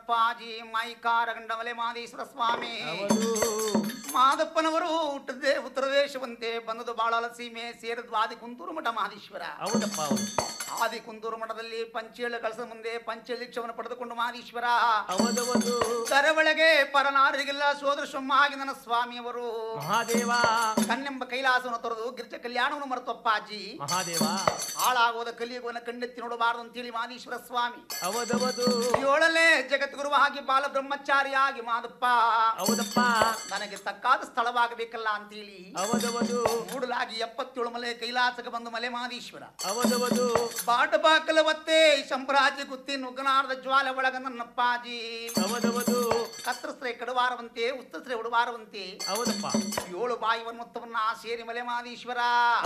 ಬಂದರಪ್ಪಾಜಿ ಮೈಕಾರ ಗಂಡಮಲೆ ಮಾದೇಶ್ವರ ಸ್ವಾಮಿ ಹೌದು ಮಾದಪ್ಪನವರು ಹುಟ್ಟದೆ ಉತ್ತರ ದೇಶವಂತೆ ಬಂದದು ಬಾಳಲ ಸೀಮೆ ಸೇರಿದ್ವು ಆದಿ ಕುಂತೂರು ಮಠ ಮಹದೇಶ್ವರ ಹೌದಪ್ಪ ಹೌದು ಆದಿ ಕುಂತೂರು ಮಠದಲ್ಲಿ ಪಂಚೇಳು ಕಳಸ ಮುಂದೆ ಪಂಚಲಿಕ್ಷವನ್ನು ಪಡೆದುಕೊಂಡು ಮಹದೇಶ್ವರ ಹೌದವದು ಕರವಳೆಗೆ ಪರನಾರಿಗೆಲ್ಲ ಸೋದರ ಆಗಿ ನನ್ನ ಸ್ವಾಮಿಯವರು ಮಹಾದೇವ ಕಣ್ಣೆಂಬ ಕೈಲಾಸವನ್ನು ತೊರೆದು ಗಿರಿಜ ಕಲ್ಯಾಣವನ್ನು ಮರೆತಪ್ಪಾಜಿ ಮಹಾದೇವ ಹಾಳಾಗೋದ ಕಲಿಯುಗವನ್ನು ಕಣ್ಣೆತ್ತಿ ನೋಡಬಾರದು ಅಂತೇಳಿ ಮಾದೇಶ್ವರ ಸ್ವಾಮಿ ಹೌದವದು ಏಳನೇ ಜಗದ್ಗುರುವಾಗಿ ಬಾಲ ಬ್ರಹ್ಮಚಾರಿಯಾಗಿ ಮಾದಪ್ಪ ಹೌದಪ್ಪ ನನಗೆ ತಕ್ಕಾದ ಸ್ಥಳವಾಗಬೇಕಲ್ಲ ಅಂತೇಳಿ ಹೌದವದು ಮೂಡಲಾಗಿ ಎಪ್ಪತ್ತೇಳು ಮಲೆ ಕೈಲಾಸಕ್ಕೆ ಬಂದು ಮಲೆ ಮಾದೇಶ್ವರ ಹೌದವದು ಬಾಟ ಬಾಕಲ ಒತ್ತೆ ಸಂಪ್ರಾಜಿ ಗುತ್ತಿ ನುಗ್ಗನಾರದ ಜ್ವಾಲೆ ಒಳಗ ನನ್ನಪ್ಪಾಜಿ ಹೌದವದು ಕತ್ತಸ್ತ್ರೆ ಕಡುವಾರವಂತೆ ಉತ್ತಸ್ತ್ರೆ ಉಡುವಾರವಂತೆ ಹೌದಪ್ಪ ಏಳು ಬಾಯಿ ಮೊತ್ತವನ್ನ ಸೇರಿ ಮಲೆ ಮಾದೇಶ್ವರ